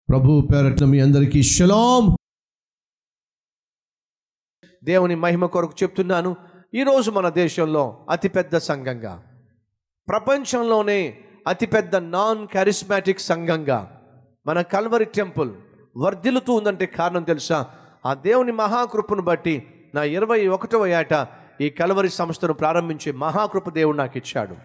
ప్రభు పేరట్ల మీ అందరికీ షలాం దేవుని మహిమ కొరకు చెప్తున్నాను ఈరోజు మన దేశంలో అతిపెద్ద సంఘంగా ప్రపంచంలోనే అతిపెద్ద నాన్ కరిస్మాటిక్ సంఘంగా మన కల్వరి టెంపుల్ వర్ధిల్లుతూ ఉందంటే కారణం తెలుసా ఆ దేవుని మహాకృపను బట్టి నా ఇరవై ఒకటవ ఏట ఈ కల్వరి సంస్థను ప్రారంభించే మహాకృప దేవుడు నాకు ఇచ్చాడు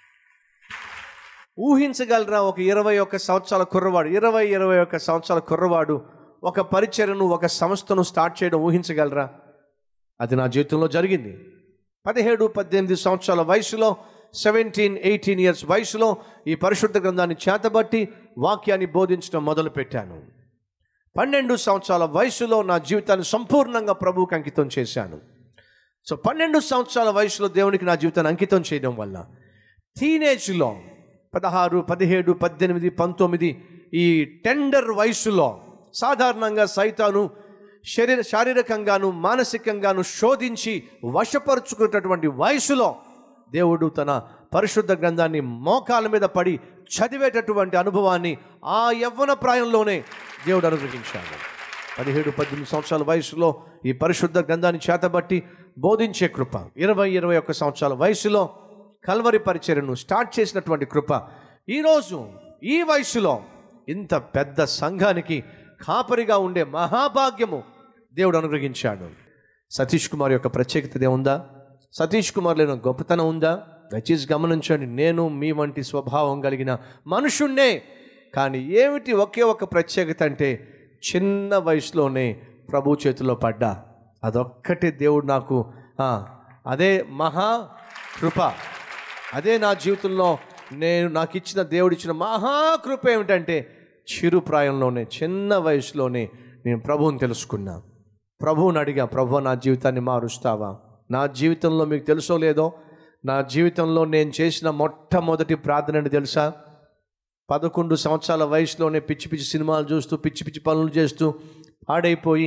ఊహించగలరా ఒక ఇరవై ఒక్క సంవత్సరాల కుర్రవాడు ఇరవై ఇరవై ఒక్క సంవత్సరాల కుర్రవాడు ఒక పరిచయను ఒక సంస్థను స్టార్ట్ చేయడం ఊహించగలరా అది నా జీవితంలో జరిగింది పదిహేడు పద్దెనిమిది సంవత్సరాల వయసులో సెవెంటీన్ ఎయిటీన్ ఇయర్స్ వయసులో ఈ పరిశుద్ధ గ్రంథాన్ని చేతబట్టి వాక్యాన్ని బోధించడం మొదలుపెట్టాను పన్నెండు సంవత్సరాల వయసులో నా జీవితాన్ని సంపూర్ణంగా ప్రభువుకి అంకితం చేశాను సో పన్నెండు సంవత్సరాల వయసులో దేవునికి నా జీవితాన్ని అంకితం చేయడం వల్ల టీనేజ్లో పదహారు పదిహేడు పద్దెనిమిది పంతొమ్మిది ఈ టెండర్ వయసులో సాధారణంగా సైతాను శరీర శారీరకంగాను మానసికంగాను శోధించి వశపరుచుకునేటటువంటి వయసులో దేవుడు తన పరిశుద్ధ గ్రంథాన్ని మోకాల మీద పడి చదివేటటువంటి అనుభవాన్ని ఆ యవ్వన ప్రాయంలోనే దేవుడు అనుగ్రహించాడు పదిహేడు పద్దెనిమిది సంవత్సరాల వయసులో ఈ పరిశుద్ధ గ్రంథాన్ని చేతబట్టి బోధించే కృప ఇరవై ఇరవై ఒక్క సంవత్సరాల వయసులో కల్వరి పరిచర్యను స్టార్ట్ చేసినటువంటి కృప ఈరోజు ఈ వయసులో ఇంత పెద్ద సంఘానికి కాపరిగా ఉండే మహాభాగ్యము దేవుడు అనుగ్రహించాడు సతీష్ కుమార్ యొక్క ప్రత్యేకత ఏముందా సతీష్ కుమార్ లేని గొప్పతనం ఉందా దయచేసి గమనించండి నేను మీ వంటి స్వభావం కలిగిన మనుషుణ్ణే కానీ ఏమిటి ఒకే ఒక ప్రత్యేకత అంటే చిన్న వయసులోనే ప్రభు చేతిలో పడ్డా అదొక్కటే దేవుడు నాకు ఆ, అదే మహా కృప అదే నా జీవితంలో నేను నాకు ఇచ్చిన దేవుడు ఇచ్చిన మహాకృప ఏమిటంటే చిరు ప్రాయంలోనే చిన్న వయసులోనే నేను ప్రభువుని తెలుసుకున్నా ప్రభువుని అడిగా ప్రభు నా జీవితాన్ని మారుస్తావా నా జీవితంలో మీకు తెలుసో లేదో నా జీవితంలో నేను చేసిన మొట్టమొదటి ప్రార్థన ఏంటి తెలుసా పదకొండు సంవత్సరాల వయసులోనే పిచ్చి పిచ్చి సినిమాలు చూస్తూ పిచ్చి పిచ్చి పనులు చేస్తూ పాడైపోయి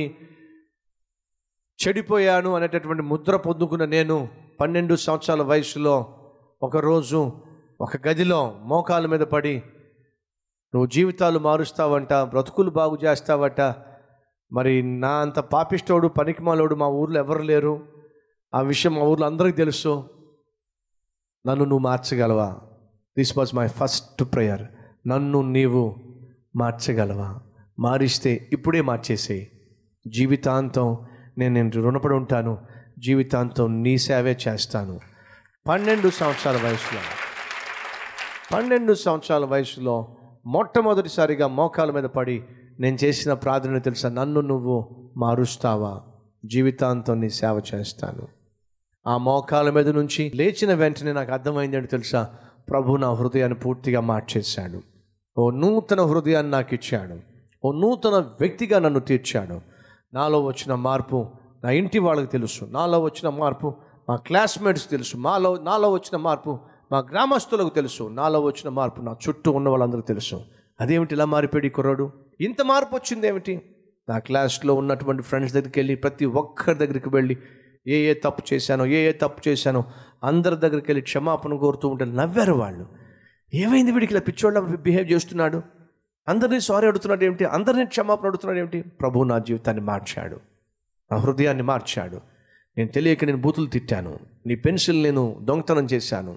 చెడిపోయాను అనేటటువంటి ముద్ర పొందుకున్న నేను పన్నెండు సంవత్సరాల వయసులో ఒకరోజు ఒక గదిలో మోకాల మీద పడి నువ్వు జీవితాలు మారుస్తావంట బ్రతుకులు బాగు చేస్తావట మరి నా అంత పాపిష్టోడు పనికిమాలోడు మా ఊర్లో ఎవరు లేరు ఆ విషయం మా ఊర్లో అందరికీ తెలుసు నన్ను నువ్వు మార్చగలవా this was my first prayer నన్ను నీవు మార్చగలవా మారిస్తే ఇప్పుడే మార్చేసేయి జీవితాంతం నేను నేను రుణపడి ఉంటాను జీవితాంతం నీ సేవే చేస్తాను పన్నెండు సంవత్సరాల వయసులో పన్నెండు సంవత్సరాల వయసులో మొట్టమొదటిసారిగా మోకాల మీద పడి నేను చేసిన ప్రార్థన తెలుసా నన్ను నువ్వు మారుస్తావా జీవితాంతం నీ సేవ చేస్తాను ఆ మోకాల మీద నుంచి లేచిన వెంటనే నాకు అర్థమైంది తెలుసా ప్రభు నా హృదయాన్ని పూర్తిగా మార్చేశాడు ఓ నూతన హృదయాన్ని నాకు ఇచ్చాడు ఓ నూతన వ్యక్తిగా నన్ను తీర్చాడు నాలో వచ్చిన మార్పు నా ఇంటి వాళ్ళకి తెలుసు నాలో వచ్చిన మార్పు మా క్లాస్మేట్స్ తెలుసు మాలో నాలో వచ్చిన మార్పు మా గ్రామస్తులకు తెలుసు నాలో వచ్చిన మార్పు నా చుట్టూ ఉన్న వాళ్ళందరికీ తెలుసు అదేమిటి ఇలా మారిపోయి కుర్రాడు ఇంత మార్పు వచ్చింది ఏమిటి నా క్లాస్లో ఉన్నటువంటి ఫ్రెండ్స్ దగ్గరికి వెళ్ళి ప్రతి ఒక్కరి దగ్గరికి వెళ్ళి ఏ ఏ తప్పు చేశానో ఏ ఏ తప్పు చేశానో అందరి దగ్గరికి వెళ్ళి క్షమాపణ కోరుతూ ఉంటే నవ్వారు వాళ్ళు ఏమైంది వీడికి ఇలా పిచ్చోళ్ళ బిహేవ్ చేస్తున్నాడు అందరినీ సారీ అడుగుతున్నాడు ఏమిటి అందరినీ క్షమాపణ అడుగుతున్నాడు ఏమిటి ప్రభు నా జీవితాన్ని మార్చాడు నా హృదయాన్ని మార్చాడు నేను తెలియక నేను బూతులు తిట్టాను నీ పెన్సిల్ నేను దొంగతనం చేశాను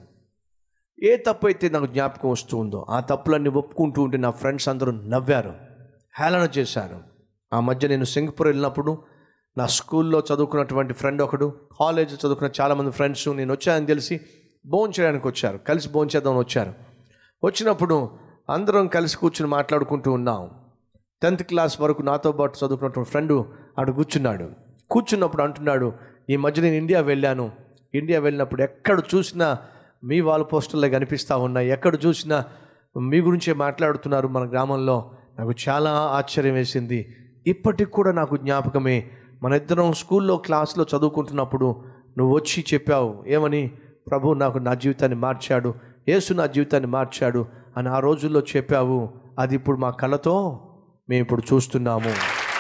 ఏ తప్పు అయితే నాకు జ్ఞాపకం వస్తూ ఉందో ఆ తప్పులన్నీ ఒప్పుకుంటూ ఉంటే నా ఫ్రెండ్స్ అందరూ నవ్వారు హేళన చేశారు ఆ మధ్య నేను సింగపూర్ వెళ్ళినప్పుడు నా స్కూల్లో చదువుకున్నటువంటి ఫ్రెండ్ ఒకడు కాలేజ్ చదువుకున్న చాలామంది ఫ్రెండ్స్ నేను వచ్చానని తెలిసి భోజనం చేయడానికి వచ్చారు కలిసి భోజనం చేద్దామని వచ్చారు వచ్చినప్పుడు అందరం కలిసి కూర్చుని మాట్లాడుకుంటూ ఉన్నాం టెన్త్ క్లాస్ వరకు నాతో పాటు చదువుకున్నటువంటి ఫ్రెండ్ అక్కడ కూర్చున్నాడు కూర్చున్నప్పుడు అంటున్నాడు ఈ మధ్య నేను ఇండియా వెళ్ళాను ఇండియా వెళ్ళినప్పుడు ఎక్కడ చూసినా మీ వాళ్ళ పోస్టర్లే కనిపిస్తూ ఉన్నాయి ఎక్కడ చూసినా మీ గురించే మాట్లాడుతున్నారు మన గ్రామంలో నాకు చాలా ఆశ్చర్యం వేసింది ఇప్పటికి కూడా నాకు జ్ఞాపకమే మన ఇద్దరం స్కూల్లో క్లాస్లో చదువుకుంటున్నప్పుడు నువ్వు వచ్చి చెప్పావు ఏమని ప్రభు నాకు నా జీవితాన్ని మార్చాడు యేసు నా జీవితాన్ని మార్చాడు అని ఆ రోజుల్లో చెప్పావు అది ఇప్పుడు మా కళ్ళతో మేము ఇప్పుడు చూస్తున్నాము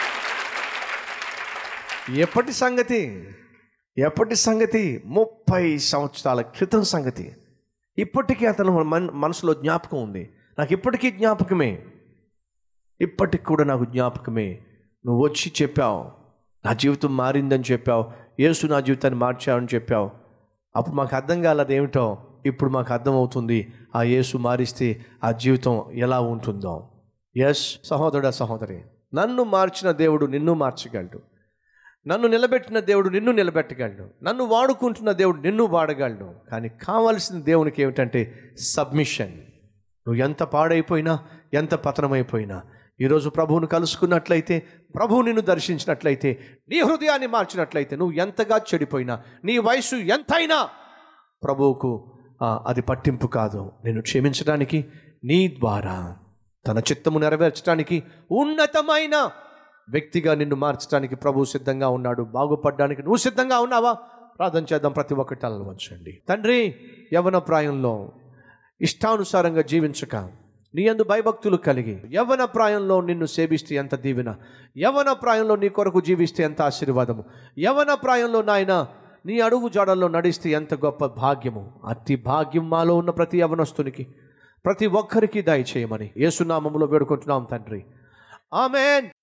ఎప్పటి సంగతి ఎప్పటి సంగతి ముప్పై సంవత్సరాల క్రితం సంగతి ఇప్పటికీ అతను మన మనసులో జ్ఞాపకం ఉంది నాకు ఇప్పటికీ జ్ఞాపకమే ఇప్పటికి కూడా నాకు జ్ఞాపకమే నువ్వు వచ్చి చెప్పావు నా జీవితం మారిందని చెప్పావు యేసు నా జీవితాన్ని మార్చావని చెప్పావు అప్పుడు మాకు అర్థం కాలేదు ఏమిటో ఇప్పుడు మాకు అర్థమవుతుంది ఆ యేసు మారిస్తే ఆ జీవితం ఎలా ఉంటుందో ఎస్ సహోదరుడా సహోదరి నన్ను మార్చిన దేవుడు నిన్ను మార్చగలడు నన్ను నిలబెట్టిన దేవుడు నిన్ను నిలబెట్టగలడు నన్ను వాడుకుంటున్న దేవుడు నిన్ను వాడగలడు కానీ కావాల్సిన దేవునికి ఏమిటంటే సబ్మిషన్ నువ్వు ఎంత పాడైపోయినా ఎంత పతనమైపోయినా ఈరోజు ప్రభువును కలుసుకున్నట్లయితే ప్రభువు నిన్ను దర్శించినట్లయితే నీ హృదయాన్ని మార్చినట్లయితే నువ్వు ఎంతగా చెడిపోయినా నీ వయసు ఎంతైనా ప్రభువుకు ఆ, అది పట్టింపు కాదు నేను క్షమించడానికి నీ ద్వారా తన చిత్తము నెరవేర్చడానికి ఉన్నతమైన వ్యక్తిగా నిన్ను మార్చడానికి ప్రభు సిద్ధంగా ఉన్నాడు బాగుపడడానికి నువ్వు సిద్ధంగా ఉన్నావా ప్రార్థన చేద్దాం ప్రతి ఒక్కటి అలవంచండి తండ్రి యవన ప్రాయంలో ఇష్టానుసారంగా జీవించక నీ అందు భయభక్తులు కలిగి యవన ప్రాయంలో నిన్ను సేవిస్తే ఎంత దీవెన యవన ప్రాయంలో నీ కొరకు జీవిస్తే ఎంత ఆశీర్వాదము యవన ప్రాయంలో నాయన నీ అడుగు జాడల్లో నడిస్తే ఎంత గొప్ప భాగ్యము అతి భాగ్యం మాలో ఉన్న ప్రతి యవనస్తునికి ప్రతి ఒక్కరికి దయచేయమని యేసునామములో వేడుకుంటున్నాం తండ్రి ఆమెన్